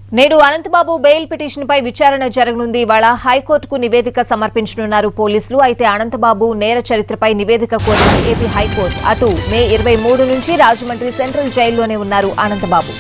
నేడు Anantha Babu bail petition పై విచారణ జరగనుంది ఇవాళ హైకోర్టుకు నివేదిక సమర్పించనున్నారు పోలీసులు అయితే అనంతబాబు నేర చరిత్రపై నివేదిక కోరింది ఏపీ హైకోర్టు అటు మే ఇరవై మూడు నుంచి రాజమండ్రి సెంట్రల్ జైల్లోనే ఉన్నారు Anantababu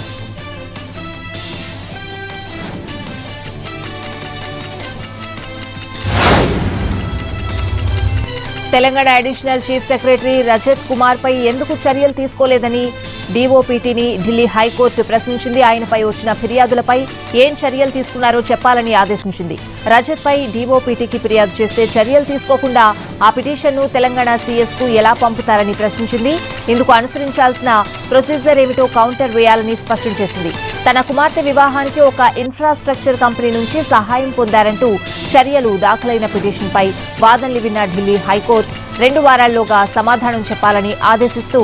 Telangana additional chief secretary Rajat Kumar పై ఎందుకు చర్యలు తీసుకోలేదని డీఓపీటీని ఢిల్లీ హైకోర్టు ప్రశ్నించింది ఆయనపై వచ్చిన ఫిర్యాదులపై ఏం చర్యలు తీసుకున్నారో చెప్పాలని ఆదేశించింది రజత్ పై డీఓపీటీకి ఫిర్యాదు చేస్తే చర్యలు తీసుకోకుండా ఆ పిటిషన్ను తెలంగాణ సీఎస్ కు ఎలా పంపుతారని ప్రశ్నించింది ఇందుకు అనుసరించాల్సిన ప్రొసీజర్ ఏమిటో కౌంటర్ వేయాలని స్పష్టం చేసింది తన కుమార్తె వివాహానికి ఒక ఇన్ఫ్రాస్ట్రక్చర్ కంపెనీ నుంచి సహాయం పొందారంటూ చర్యలు దాఖలైన పిటిషన్పై వాదనలు విన్న ఢిల్లీ హైకోర్టు రెండు వారాల్లోగా సమాధానం చెప్పాలని ఆదేశిస్తూ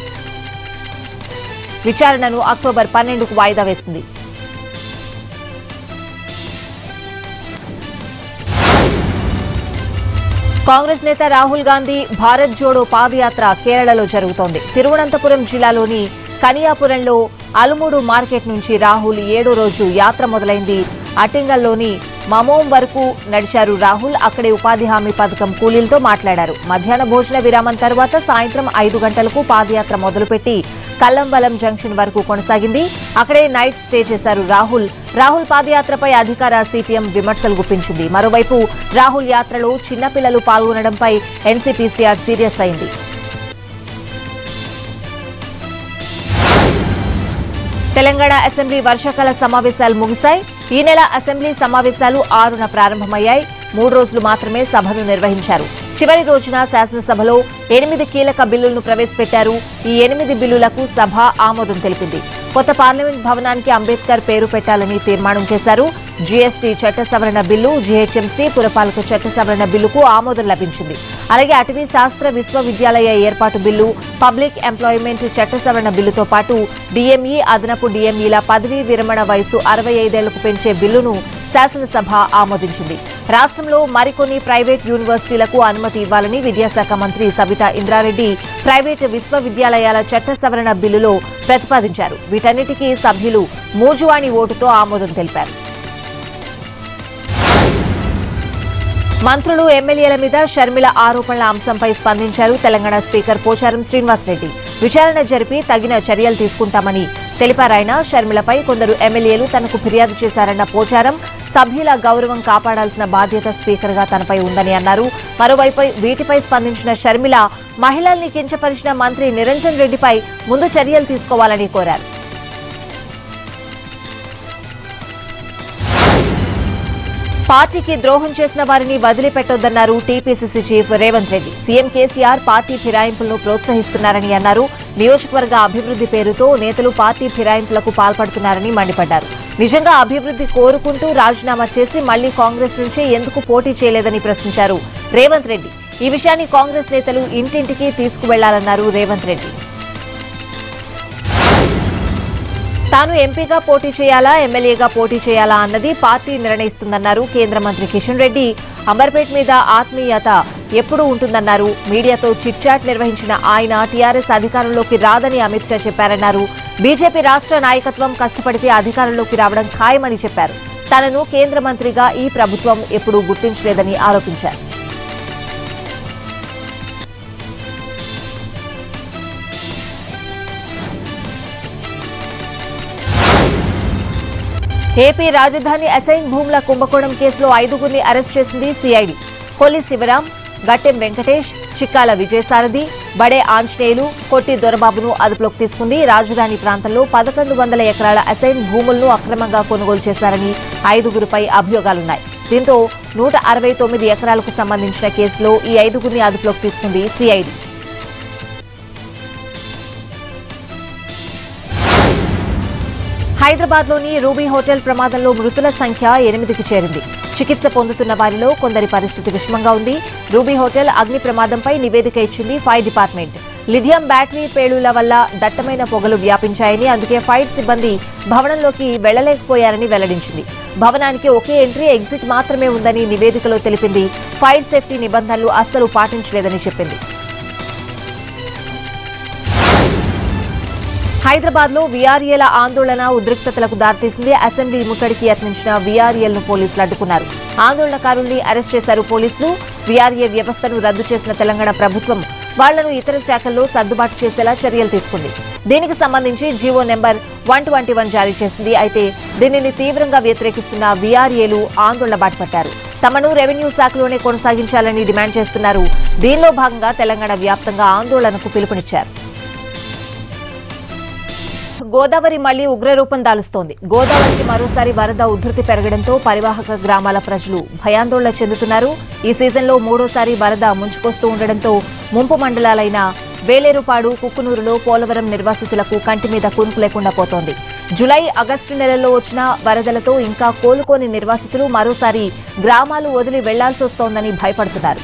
విచారణను అక్టోబర్ పన్నెండుకు వాయిదా వేసింది కాంగ్రెస్ నేత రాహుల్ గాంధీ భారత్ జోడో పాదయాత్ర కేరళలో జరుగుతోంది తిరువనంతపురం జిల్లాలోని కనియాపురంలో అలుమూడు మార్కెట్ నుంచి రాహుల్ ఏడో రోజు యాత్ర మొదలైంది అటింగల్లోని మమోం వరకు నడిచారు రాహుల్ అక్కడే ఉపాధి హామీ పథకం కూలీలతో మాట్లాడారు మధ్యాహ్న భోజన విరామం తర్వాత సాయంత్రం ఐదు గంటలకు పాదయాత్ర మొదలుపెట్టి కల్లంబలం జంక్షన్ వరకు కొనసాగింది అక్కడే నైట్ స్టే చేశారు రాహుల్ రాహుల్ పాదయాత్రపై అధికార సిపిఎం విమర్శలు గుప్పించింది మరోవైపు రాహుల్ యాత్రలో చిన్నపిల్లలు పాల్గొనడంపై ఎన్సీపీసీఆర్ సీరియస్ అయింది తెలంగాణ అసెంబ్లీ వర్షాకాల సమావేశాలు ముగిశాయి ఈ నెల అసెంబ్లీ సమావేశాలు ఆరున ప్రారంభమయ్యాయి మూడు రోజులు మాత్రమే సభను నిర్వహించారు చివరి రోజున శాసనసభలో ఎనిమిది కీలక బిల్లులను ప్రవేశపెట్టారు ఈ ఎనిమిది బిల్లులకు సభ ఆమోదం తెలిపింది కొత్త పార్లమెంట్ భవనానికి అంబేద్కర్ పేరు పెట్టాలని తీర్మానం చేశారు జీఎస్టీ చట్ట సవరణ బిల్లు జీహెచ్ఎంసీ పురపాలక చట్ట సవరణ బిల్లుకు ఆమోదం లభించింది అలాగే అటవీ శాస్త్ర విశ్వవిద్యాలయ ఏర్పాటు బిల్లు పబ్లిక్ ఎంప్లాయ్మెంట్ చట్ట సవరణ బిల్లుతో పాటు డిఎంఈ అదనపు డిఎంఈల పదవీ విరమణ వయసు అరవై ఐదేళ్లకు పెంచే బిల్లును శాసనసభ ఆమోదించింది రాష్ట్రంలో మరికొన్ని ప్రైవేట్ యూనివర్సిటీలకు అనుమతి ఇవ్వాలని విద్యాశాఖ మంత్రి సబితా ఇంద్రారెడ్డి ప్రైవేట్ విశ్వవిద్యాలయాల చట్ట సవరణ బిల్లులో ప్రతిపాదించారు వీటన్నిటికీ సభ్యులు మూజువాణి ఓటుతో ఆమోదం తెలిపారు మంత్రులు ఎమ్మెల్యేల మీద షర్మిల ఆరోపణల అంశంపై స్పందించారు తెలంగాణ స్పీకర్ పోచారం శ్రీనివాసరెడ్డి విచారణ జరిపి తగిన చర్యలు తీసుకుంటామని తెలిపారాయన షర్మిలపై కొందరు ఎమ్మెల్యేలు తనకు ఫిర్యాదు చేశారన్న పోచారం సభ్యుల గౌరవం కాపాడాల్సిన బాధ్యత స్పీకర్గా తనపై ఉందని అన్నారు మరోవైపు వీటిపై స్పందించిన షర్మిల మహిళల్ని కించపరిచిన మంత్రి నిరంజన్ రెడ్డిపై ముందు చర్యలు తీసుకోవాలని కోరారు పార్టీకి ద్రోహం చేసిన వారిని వదిలిపెట్టొద్దన్నారు TPCC chief Revanth Reddy CM KCR party ఫిరాయింపులను ప్రోత్సహిస్తున్నారని అన్నారు నియోజకవర్గ అభివృద్ధి పేరుతో నేతలు పార్టీ ఫిరాయింపులకు పాల్పడుతున్నారని మండిపడ్డారు నిజంగా అభివృద్ధి కోరుకుంటూ రాజీనామా చేసి మళ్లీ కాంగ్రెస్ నుంచే ఎందుకు పోటీ చేయలేదని ప్రశ్నించారు రేవంత్ రెడ్డి ఈ విషయాన్ని కాంగ్రెస్ నేతలు ఇంటింటికి తీసుకువెళ్లాలన్నారు రేవంత్ రెడ్డి తాను ఎంపీగా పోటీ చేయాలా ఎమ్మెల్యేగా పోటీ చేయాలా అన్నది పార్టీ నిర్ణయిస్తుందన్నారు కేంద్ర మంత్రి కిషన్ రెడ్డి అంబర్పేట్ మీద ఆత్మీయత ఎప్పుడూ ఉంటుందన్నారు మీడియాతో చిట్ చాట్ నిర్వహించిన ఆయన టీఆర్ఎస్ అధికారంలోకి రాదని అమిత్ షా చెప్పారన్నారు బీజేపీ రాష్ట్ర నాయకత్వం కష్టపడితే అధికారంలోకి రావడం ఖాయమని చెప్పారు తనను కేంద్ర మంత్రిగా ఈ ప్రభుత్వం ఎప్పుడూ గుర్తించలేదని ఆరోపించారు ఏపీ రాజధాని అసైన్ భూముల కుంభకోణం కేసులో ఐదుగురిని అరెస్ట్ చేసింది సిఐడి కొల్లి శివరాం గట్టెం వెంకటేష్ చిక్కాల విజయసారథి బడే ఆంజనేయులు కొట్టి దొరబాబును అదుపులోకి తీసుకుంది రాజధాని ప్రాంతంలో పదకొండు వందల ఎకరాల అసైన్ భూములను అక్రమంగా కొనుగోలు చేశారని ఐదుగురిపై అభియోగాలున్నాయి దీంతో నూట అరవై తొమ్మిది ఎకరాలకు సంబంధించిన కేసులో ఈ ఐదుగురిని అదుపులోకి తీసుకుంది సిఐడి హైదరాబాద్లోని రూబీ హోటల్ ప్రమాదంలో మృతుల సంఖ్య ఎనిమిదికి చేరింది చికిత్స పొందుతున్న వారిలో కొందరి పరిస్థితి విషమంగా ఉంది రూబీ హోటల్ అగ్ని ప్రమాదంపై నివేదిక ఇచ్చింది ఫైర్ డిపార్ట్మెంట్ లిథియం బ్యాటరీ పేలుల వల్ల దట్టమైన పొగలు వ్యాపించాయని అందుకే ఫైర్ సిబ్బంది భవనంలోకి వెళ్లలేకపోయారని వెల్లడించింది భవనానికి ఒకే ఎంట్రీ ఎగ్జిట్ మాత్రమే ఉందని నివేదికలో తెలిపింది ఫైర్ సేఫ్టీ నిబంధనలు అస్సలు పాటించలేదని చెప్పింది హైదరాబాద్ లో వీఆర్ఏల ఆందోళన ఉద్రిక్తతలకు దారితీసింది అసెంబ్లీ ముట్టడికి యత్నించిన వీఆర్ఏలను పోలీసులు అడ్డుకున్నారు ఆందోళనకారుల్ని అరెస్ట్ చేశారు పోలీసులు వీఆర్ఏ వ్యవస్థను రద్దు చేసిన తెలంగాణ ప్రభుత్వం వాళ్లను ఇతర శాఖల్లో సర్దుబాటు చేసేలా చర్యలు తీసుకుంది దీనికి సంబంధించి GO number one twenty one జారీ చేసింది అయితే దీనిని తీవ్రంగా వ్యతిరేకిస్తున్న వీఆర్ఏలు ఆందోళన బాటపట్టారు తమను రెవెన్యూ శాఖలోనే కొనసాగించాలని డిమాండ్ చేస్తున్నారు దీనిలో భాగంగా తెలంగాణ వ్యాప్తంగా ఆందోళనకు పిలుపునిచ్చారు గోదావరి మళ్లీ ఉగ్రరూపం దాలుస్తోంది గోదావరికి మరోసారి వరద ఉధృతి పెరగడంతో పరివాహక గ్రామాల ప్రజలు భయాందోళన చెందుతున్నారు ఈ సీజన్లో మూడోసారి వరద ముంచుకొస్తూ ఉండడంతో ముంపు మండలాలైన వేలేరుపాడు కుక్కునూరులో పోలవరం నిర్వాసితులకు కంటి మీద కునుకు లేకుండా పోతోంది జులై ఆగస్టు నెలల్లో వచ్చిన వరదలతో ఇంకా కోలుకోని నిర్వాసితులు మరోసారి గ్రామాలు వదిలి వెళ్లాల్సి వస్తోందని భయపడుతున్నారు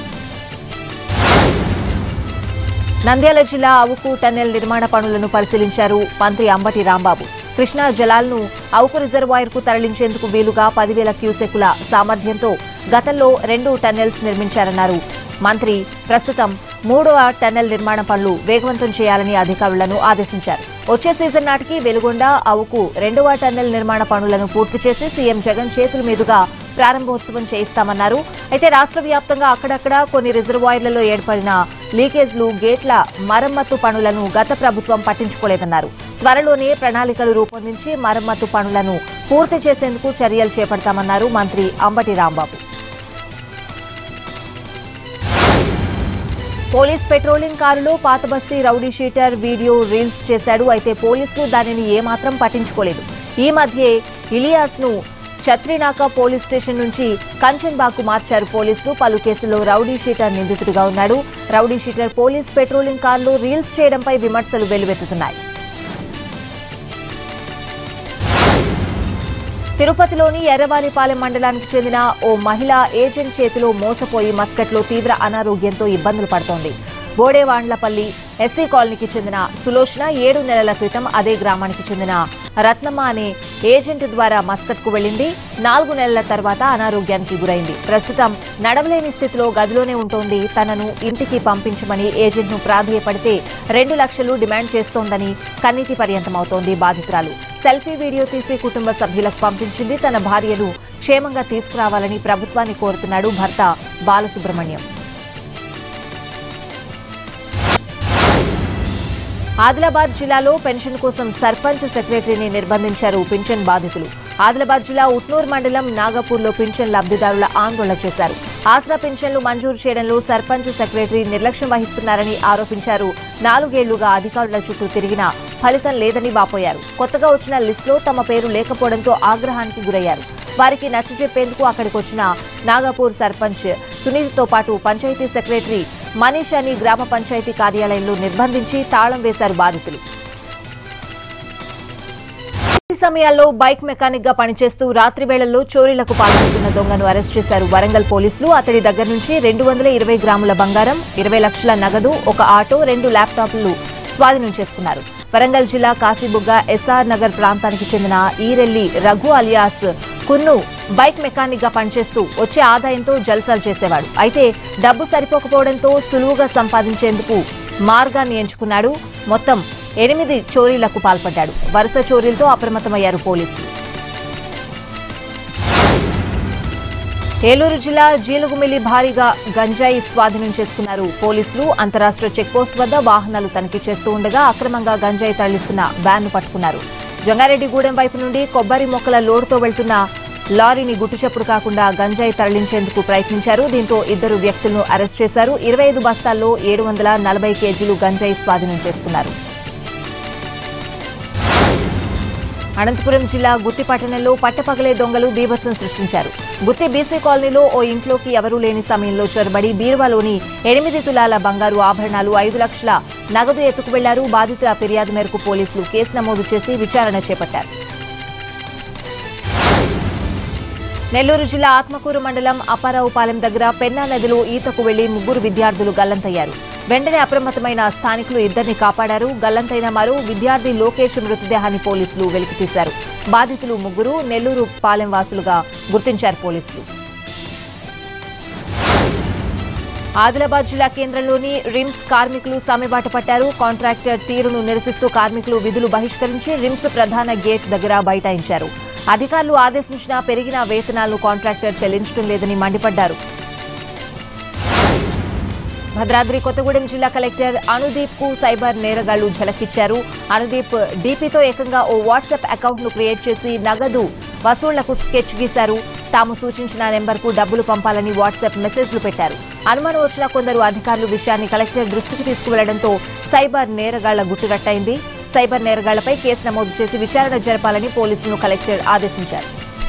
నంద్యాల జిల్లా అవుకు టన్నెల్ నిర్మాణ పనులను పరిశీలించారు మంత్రి అంబటి రాంబాబు కృష్ణా జలాలను అవుకు రిజర్వాయర్కు తరలించేందుకు వీలుగా పదివేల క్యూసెక్కుల సామర్థ్యంతో గతంలో రెండు టన్నెల్స్ నిర్మించారన్నారు మంత్రి ప్రస్తుతం మూడవ టన్నెల్ నిర్మాణ పనులు వేగవంతం చేయాలని అధికారులను ఆదేశించారు వచ్చే సీజన్ నాటికి వెలుగొండ అవుకు రెండవ టన్నెల్ నిర్మాణ పనులను పూర్తి చేసి సీఎం జగన్ చేతుల మీదుగా ప్రారంభోత్సవం చేయిస్తామన్నారు అయితే రాష్ట్ర వ్యాప్తంగా అక్కడక్కడ కొన్ని రిజర్వాయర్లలో ఏర్పడిన లీకేజ్లు గేట్ల మరమ్మతు పనులను గత ప్రభుత్వం పట్టించుకోలేదన్నారు త్వరలోనే ప్రణాళికలు రూపొందించి మరమ్మతు పనులను పూర్తి చేసేందుకు చర్యలు చేపడతామన్నారు మంత్రి అంబటి రాంబాబు పోలీస్ పెట్రోలింగ్ కారులో పాతబస్తీ రౌడీ షీటర్ వీడియో రీల్స్ చేశాడు అయితే పోలీసులు దానిని ఏమాత్రం పట్టించుకోలేదు ఈ మధ్యే ఇలియాస్ ను ఛత్రినాక పోలీస్ స్టేషన్ నుంచి కంచన్బాగ్కు మార్చారు పోలీసులు పలు కేసుల్లో రౌడీ షీటర్ నిందితుడిగా ఉన్నాడు రౌడీ షీటర్ పోలీస్ పెట్రోలింగ్ కారులో రీల్స్ చేయడంపై విమర్శలు వెల్లువెత్తుతున్నాయి తిరుపతిలోని ఎర్రవానిపాలెం మండలానికి చెందిన ఓ మహిళ ఏజెంట్ చేతిలో మోసపోయి మస్కట్లో తీవ్ర అనారోగ్యంతో ఇబ్బందులు పడుతోంది బోడేవాండ్లపల్లి ఎస్సీ కాలనీకి చెందిన సులోచన ఏడు నెలల క్రితం అదే గ్రామానికి చెందిన రత్నమ్మ అనే ఏజెంట్ ద్వారా మస్కట్కు వెళ్లింది నాలుగు నెలల తర్వాత అనారోగ్యానికి గురైంది ప్రస్తుతం నడవలేని స్థితిలో గదిలోనే ఉంటోంది తనను ఇంటికి పంపించమని ఏజెంట్ను ప్రాధేయపడితే రెండు లక్షలు డిమాండ్ చేస్తోందని కన్నీటి పర్యంతమవుతోంది బాధితురాలు సెల్ఫీ వీడియో తీసి కుటుంబ సభ్యులకు పంపించింది తన భార్యను క్షేమంగా తీసుకురావాలని ప్రభుత్వాన్ని కోరుతున్నాడు భర్త బాలసుబ్రహ్మణ్యం ఆదిలాబాద్ జిల్లాలో పెన్షన్ కోసం సర్పంచ్ సెక్రటరీని నిర్బంధించారు పింఛన్ బాధితులు ఆదిలాబాద్ జిల్లా ఉట్నూర్ మండలం నాగపూర్లో పింఛన్ లబ్ధిదారుల ఆందోళన చేశారు ఆసరా పింఛన్లు మంజూరు చేయడంలో సర్పంచ్ సెక్రటరీ నిర్లక్ష్యం వహిస్తున్నారని ఆరోపించారు నాలుగేళ్లుగా అధికారుల చుట్టూ తిరిగినా ఫలితం లేదని వాపోయారు కొత్తగా వచ్చిన లిస్టులో తమ పేరు లేకపోవడంతో ఆగ్రహానికి గురయ్యారు వారికి నచ్చజెప్పేందుకు అక్కడికి వచ్చిన నాగపూర్ సర్పంచ్ సునీత్తో పాటు పంచాయతీ సెక్రటరీ మనీష్ అని గ్రామ పంచాయతీ కార్యాలయంలో నిర్బంధించి తాళం వేశారు బాధితులు ఈ సమయాల్లో బైక్ మెకానిక్ గా పనిచేస్తూ రాత్రి వేళల్లో చోరీలకు పాల్పడుతున్న దొంగను అరెస్ట్ చేశారు వరంగల్ పోలీసులు అతడి దగ్గర నుంచి రెండు వందల ఇరవై గ్రాముల బంగారం ఇరవై లక్షల నగదు ఒక ఆటో రెండు ల్యాప్టాప్లు స్వాధీనం చేసుకున్నారు వరంగల్ జిల్లా కాశీబుగ్గ ఎస్ఆర్ నగర్ ప్రాంతానికి చెందిన Eerelli Raghu alias Kunnu bike mechanic గా పనిచేస్తూ వచ్చే ఆదాయంతో జల్సాలు చేసేవాడు అయితే డబ్బు సరిపోకపోవడంతో సులువుగా సంపాదించేందుకు మార్గాన్ని ఎంచుకున్నాడు మొత్తం ఎనిమిది చోరీలకు పాల్పడ్డాడు వరుస చోరీలతో అప్రమత్తమయ్యారు పోలీసులు ఏలూరు జిల్లా జీలుగుమిల్లి భారీగా గంజాయి స్వాధీనం చేసుకున్నారు పోలీసులు అంతరాష్ట్ర చెక్పోస్ట్ వద్ద వాహనాలు తనిఖీ చేస్తూ ఉండగా అక్రమంగా గంజాయి తరలిస్తున్న వ్యాన్ను పట్టుకున్నారు జంగారెడ్డిగూడెం వైపు నుండి కొబ్బరి మొక్కల లోడుతో వెళ్తున్న లారీని గుట్టుచప్పుడు కాకుండా గంజాయి తరలించేందుకు ప్రయత్నించారు దీంతో ఇద్దరు వ్యక్తులను అరెస్ట్ చేశారు ఇరవై ఐదు బస్తాల్లో ఏడు వందల నలభై కేజీలు గంజాయి స్వాధీనం చేసుకున్నారు అనంతపురం జిల్లా గుత్తి పట్టణంలో పట్టపగలే దొంగలు బీభత్సం సృష్టించారు గుత్తి బీసీ కాలనీలో ఓ ఇంట్లోకి ఎవరూ లేని సమయంలో చొరబడి బీరువాలోని ఎనిమిది తులాల బంగారు ఆభరణాలు ఐదు లక్షల నగదు ఎత్తుకు వెళ్లారు బాధితుల ఫిర్యాదు మేరకు పోలీసులు కేసు నమోదు చేసి విచారణ చేపట్టారు నెల్లూరు జిల్లా ఆత్మకూరు మండలం అప్పారావుపాలెం దగ్గర పెన్నా నదిలో ఈతకు వెళ్లి ముగ్గురు విద్యార్థులు గల్లంతయ్యారు వెంటనే అప్రమత్తమైన స్థానికులు ఇద్దరిని కాపాడారు గల్లంతైన మరో విద్యార్థి లోకేష్ మృతదేహాన్ని పోలీసులు వెలికితీశారు బాధితులు ముగ్గురు నెల్లూరు పాలెం వాసులుగా గుర్తించారు పోలీసులు ఆదిలాబాద్ జిల్లా కేంద్రంలోని రిమ్స్ కార్మికులు సమ్మెబాట పట్టారు కాంట్రాక్టర్ తీరును నిరసిస్తూ కార్మికులు విధులు బహిష్కరించి రిమ్స్ ప్రధాన గేట్ దగ్గర బైఠాయించారు అధికారులు ఆదేశించిన పెరిగిన వేతనాలను కాంట్రాక్టర్ చెల్లించడం లేదని మండిపడ్డారు భద్రాద్రి కొత్తగూడెం జిల్లా కలెక్టర్ అనుదీప్ కు సైబర్ నేరగాళ్లు ఝలకిచ్చారు అనుదీప్ డీపీతో ఏకంగా ఓ వాట్సాప్ అకౌంట్ ను క్రియేట్ చేసి నగదు వసూళ్లకు స్కెచ్ గీశారు తాము సూచించిన నెంబర్కు డబ్బులు పంపాలని వాట్సాప్ మెసేజ్లు పెట్టారు అనుమానం వచ్చిన కొందరు అధికారులు విషయాన్ని కలెక్టర్ దృష్టికి తీసుకువెళ్లడంతో సైబర్ నేరగాళ్ల గుట్టురట్టయింది సైబర్ నేరగాళ్లపై కేసు నమోదు చేసి విచారణ జరపాలని పోలీసులను కలెక్టర్ ఆదేశించారు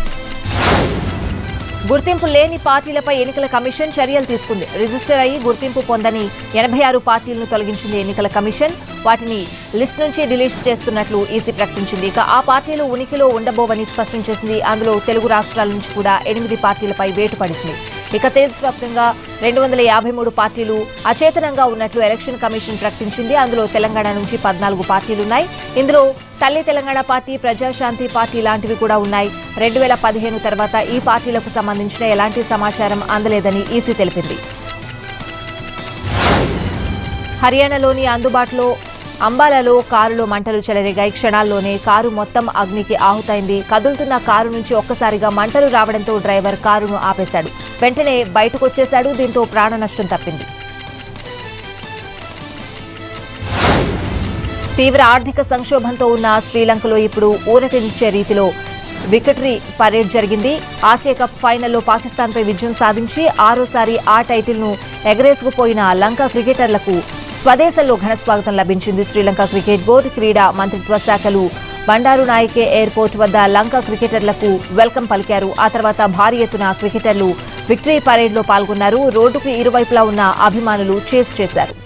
గుర్తింపు లేని పార్టీలపై ఎన్నికల కమిషన్ చర్యలు తీసుకుంది రిజిస్టర్ అయ్యి గుర్తింపు పొందని ఎనభై ఆరు పార్టీలను తొలగించింది ఎన్నికల కమిషన్ వాటిని లిస్ట్ నుంచి డిలీట్ చేస్తున్నట్లు ఈసీ ప్రకటించింది ఇక ఆ పార్టీలు ఉనికిలో ఉండబోవని స్పష్టం చేసింది అందులో తెలుగు రాష్ట్రాల నుంచి కూడా ఎనిమిది పార్టీలపై వేటు పడింది ఇక దేశవ్యాప్తంగా రెండు వందల యాభై మూడు పార్టీలు అచేతనంగా ఉన్నట్లు ఎలక్షన్ కమిషన్ ప్రకటించింది అందులో తెలంగాణ నుంచి పద్నాలుగు పార్టీలున్నాయి ఇందులో తల్లి తెలంగాణ పార్టీ ప్రజాశాంతి పార్టీ లాంటివి కూడా ఉన్నాయి రెండు వేల పదిహేను తర్వాత ఈ పార్టీలకు సంబంధించిన ఎలాంటి సమాచారం అందలేదని ఈసీ తెలిపింది హర్యానాలోని అందుబాటులో అంబాలలో కారులో మంటలు చెలరేగాయి క్షణాల్లోనే కారు మొత్తం అగ్నికి ఆహుతైంది కదులుతున్న కారు నుంచి ఒక్కసారిగా మంటలు రావడంతో డ్రైవర్ కారును ఆపేశాడు వెంటనే బయటకు వచ్చేశాడు దీంతో ప్రాణ నష్టం తప్పింది తీవ్ర ఆర్థిక సంక్షోభంతో ఉన్న శ్రీలంకలో ఇప్పుడు ఊరటనిచ్చే రీతిలో వికెటరీ పరేడ్ జరిగింది ఆసియా కప్ ఫైనల్లో పాకిస్తాన్పై విజయం సాధించి ఆరోసారి ఆ టైటిల్ను ఎగరేసుకుపోయిన లంక క్రికెటర్లకు స్వదేశంలో ఘనస్వాగతం లభించింది శ్రీలంక క్రికెట్ బోర్డు క్రీడా మంత్రిత్వ శాఖలు బండారు నాయకే ఎయిర్పోర్ట్ వద్ద లంక క్రికెటర్లకు వెల్కమ్ పలికారు ఆ తర్వాత భారీ ఎత్తున క్రికెటర్లు విక్టరీ పరేడ్లో పాల్గొన్నారు రోడ్డుకు ఇరువైపులా ఉన్న అభిమానులు చేస్ చేశారు